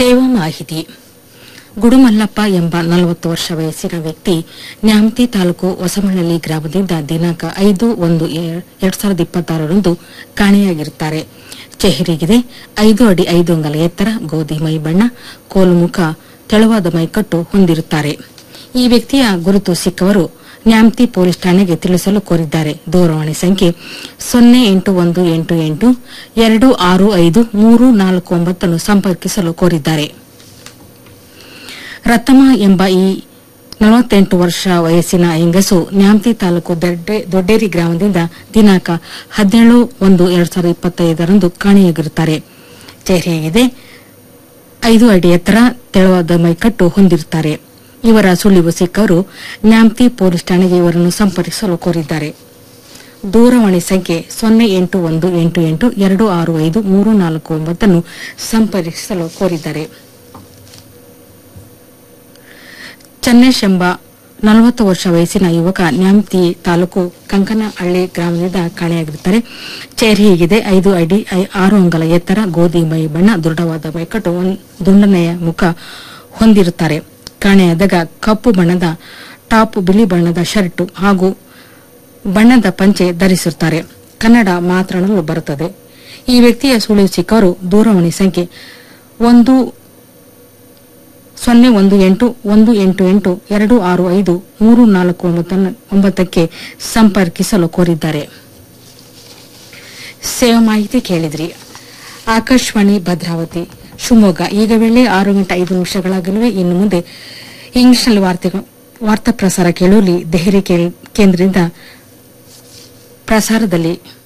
ಸೇವಾ ಮಾಹಿತಿ ಗುಡುಮಲ್ಲಪ್ಪ ಎಂಬ ನಲವತ್ತು ವರ್ಷ ವಯಸ್ಸಿನ ವ್ಯಕ್ತಿ ನ್ಯಾಮತಿ ತಾಲೂಕು ಹೊಸಮಳಲಿ ಗ್ರಾಮದಿಂದ ದಿನಾಂಕ ಐದು ಒಂದು ಎರಡ್ ಸಾವಿರದ ಇಪ್ಪತ್ತಾರರಂದು ಕಾಣೆಯಾಗಿರುತ್ತಾರೆ ಚೆಹರಿಗಿದೆ ಐದು ಅಡಿ ಐದು ಅಂಗಲ ಎತ್ತರ ಗೋಧಿ ಮೈ ಬಣ್ಣ ಕೋಲು ಮುಖ ತೆಳುವಾದ ಮೈಕಟ್ಟು ಹೊಂದಿರುತ್ತಾರೆ ಈ ವ್ಯಕ್ತಿಯ ಗುರುತು ಸಿಕ್ಕವರು ನ್ಯಾಮತಿ ಪೊಲೀಸ್ ಠಾಣೆಗೆ ತಿಳಿಸಲು ಕೋರಿದ್ದಾರೆ ದೂರವಾಣಿ ಸಂಖ್ಯೆ ಸೊನ್ನೆ ಎಂಟು ಒಂದು ಎಂಟು ಎಂಟು ಎರಡು ಆರು ಐದು ಮೂರು ನಾಲ್ಕು ಒಂಬತ್ತನ್ನು ಸಂಪರ್ಕಿಸಲು ಕೋರಿದ್ದಾರೆ ರತಮ ಎಂಬ ಈ ನಲವತ್ತೆಂಟು ವರ್ಷ ವಯಸ್ಸಿನ ಹೆಂಗಸು ನ್ಯಾಮತಿ ತಾಲೂಕು ದೊಡ್ಡೆ- ದೊಡ್ಡೇರಿ ಗ್ರಾಮದಿಂದ ದಿನಾಂಕ ಹದಿನೇಳು ಒಂದು ಎರಡ್ ಸಾವಿರದ ಇಪ್ಪತ್ತೈದರಂದು ಕಾಣೆಯಾಗಿರುತ್ತಾರೆ ಚೇರಿಯಾಗಿದೆ ಐದು ಅಡಿ ಎತ್ತರ ತೆಳುವಾದ ಮೈಕಟ್ಟು ಹೊಂದಿರುತ್ತಾರೆ ಇವರ ಸುಳಿವು ಸಿಕ್ಕವರು ನ್ಯಾಮತಿ ಪೊಲೀಸ್ ಠಾಣೆಗೆ ಇವರನ್ನು ಸಂಪರ್ಕಿಸಲು ಕೋರಿದ್ದಾರೆ ದೂರವಾಣಿ ಸಂಖ್ಯೆ ಸೊನ್ನೆ ಎಂಟು ಒಂದು ಎಂಟು ಎಂಟು ಎರಡು ಆರು ಐದು ಮೂರು ನಾಲ್ಕು ಒಂಬತ್ತನ್ನು ಸಂಪರ್ಕಿಸಲು ಕೋರಿದ್ದಾರೆ ಚನ್ನೇಶ್ ಎಂಬ ನಲವತ್ತು ವರ್ಷ ವಯಸ್ಸಿನ ಯುವಕ ನ್ಯಾಮತಿ ತಾಲೂಕು ಕಂಕನಹಳ್ಳಿ ಗ್ರಾಮದಿಂದ ಕಾಣೆಯಾಗಿರುತ್ತಾರೆ ಚೇರಿ ಹೀಗಿದೆ ಐದು ಅಡಿ ಐ- ಆರು ಅಂಗಲ ಎತ್ತರ ಗೋಧಿ ಮೈ ಬಣ್ಣ ದೃಢವಾದ ಮೈಕಟ್ಟು ಒಂದ್- ದುಂಡನೆಯ ಮುಖ ಹೊಂದಿರುತ್ತಾರೆ ಕಾಣೆಯಾದಾಗ ಕಪ್ಪು ಬಣ್ಣದ ಟಾಪ್ ಬಿಳಿ ಬಣ್ಣದ ಶರ್ಟು ಹಾಗೂ ಬಣ್ಣದ ಪಂಚೆ ಧರಿಸಿರುತ್ತಾರೆ ಕನ್ನಡ ಮಾತನಾಡಲು ಬರುತ್ತದೆ ಈ ವ್ಯಕ್ತಿಯ ಸುಳಿವು ಸಿಕ್ಕವರು ದೂರವಾಣಿ ಸಂಖ್ಯೆ ಒಂದು ಸೊನ್ನೆ ಒಂದು ಎಂಟು ಒಂದು ಎಂಟು ಎಂಟು ಎರಡು ಆರು ಐದು ಮೂರು ನಾಲ್ಕು ಒಂಬತ್ತನ್ನು- ಒಂಬತ್ತಕ್ಕೆ ಸಂಪರ್ಕಿಸಲು ಕೋರಿದ್ದಾರೆ ಸೇವಾ ಮಾಹಿತಿ ಕೇಳಿದ್ರಿ ಆಕಾಶವಾಣಿ ಭದ್ರಾವತಿ ಶಿವಮೊಗ್ಗ ಈಗ ವೇಳೆ ಆರು ಗಂಟೆ ಐದು ನಿಮಿಷಗಳಾಗಲಿವೆ ಇನ್ನು ಮುಂದೆ ಇಂಗ್ಲಿಷ್ನಲ್ಲಿ ವಾರ್ತೆಗಳು ವಾರ್ತಾ ಪ್ರಸಾರ ಕೇಳುವಲ್ಲಿ ದೆಹಲಿ ಕೇಂದ್ರದಿಂದ ಪ್ರಸಾರದಲ್ಲಿ